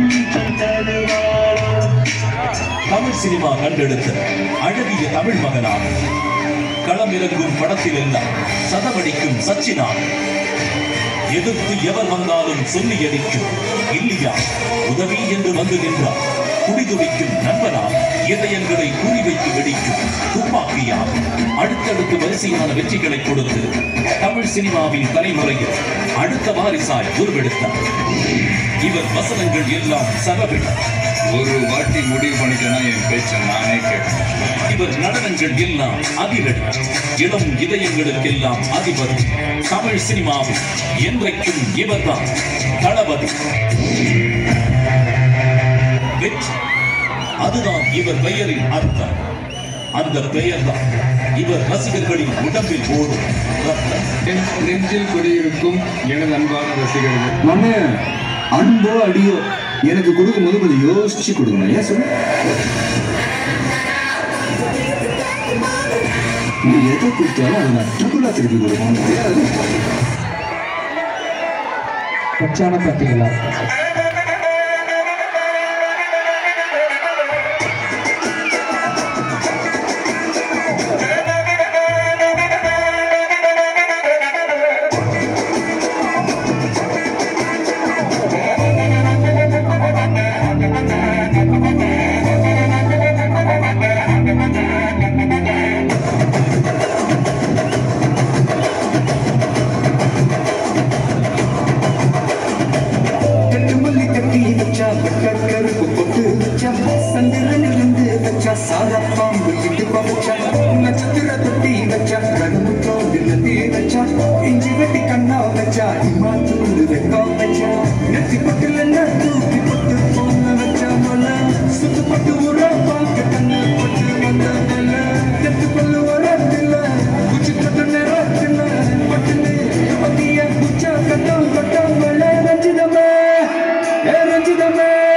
Tamil cinema கண்டெடுத்த அழகிய தமிழ் மகனாக களமிறங்கும் படத்தில் எல்லாம் சதமடிக்கும் சச்சினான் எதிர்த்து எவர் வந்தாலும் சொல்லி அடிக்கும் இல்லையா உதவி என்று வந்து நின்றார் குடிதுடிக்கும் நண்பனா இதயங்களை குறிவைத்து வெடிக்கும் துப்பாக்கியா அடுத்தடுத்து வரிசையான வெற்றிகளை கொடுத்து தமிழ் சினிமாவின் தலைமுறையில் அடுத்த வாரிசாய் உருவெடுத்தார் இவர் வசனங்கள் எல்லாம் சரவிட ஒரு வாட்டி முடிவு பண்ணிட்டேன்னா என் பேச்சை நானே கேட்பேன் இவர் நடனங்கள் எல்லாம் அதிரடி இளம் இதயங்களுக்கெல்லாம் அதிபதி தமிழ் சினிமாவில் என்றைக்கும் இவர்தான் தளபதி வெற்றி அதுதான் இவர் பெயரின் அர்த்தம் அந்த பெயர்தான் இவர் ரசிகர்களின் உடம்பில் ஓடும் ரத்தம் என் நெஞ்சில் குடியிருக்கும் எனது அன்பான ரசிகர்கள் மண்ணு அன்போ அடியோ எனக்கு கொடுக்கும்போது கொஞ்சம் யோசிச்சு கொடுக்கணும் ஏன் சொல்லு நீ எதை கொடுத்தாலும் அதை நான் டபுளா திருப்பி கொடுக்கணும் தெரியாது பச்சான பார்த்தீங்களா கட்டு மல்லி கட்டி வச்சா வெட்ட கருப்பு பொட்டு வச்சா சந்திரனில் இருந்து வச்சா சாதா பாம்பு இடுப்பா வச்சா நட்சத்திர தொட்டி வச்சா கரும்பு தோடு நதி வச்சா இஞ்சி வெட்டி கண்ணா வச்சா இம்மா தூண்டு வெக்கா வச்சா நெத்தி பட்டுல தூக்கி பட்டு போன வச்சா மல சுத்து பட்டு உர பார்க்க கண்ணு பட்டு வந்த மல நெத்து பல்லு வரத்தில்ல குச்சி தொட்டு நேரத்தில்ல பட்டுன்னு பத்திய குச்சா கட்டம் கட்டம் மல ரஞ்சிதமே ஏ ரஞ்சிதமே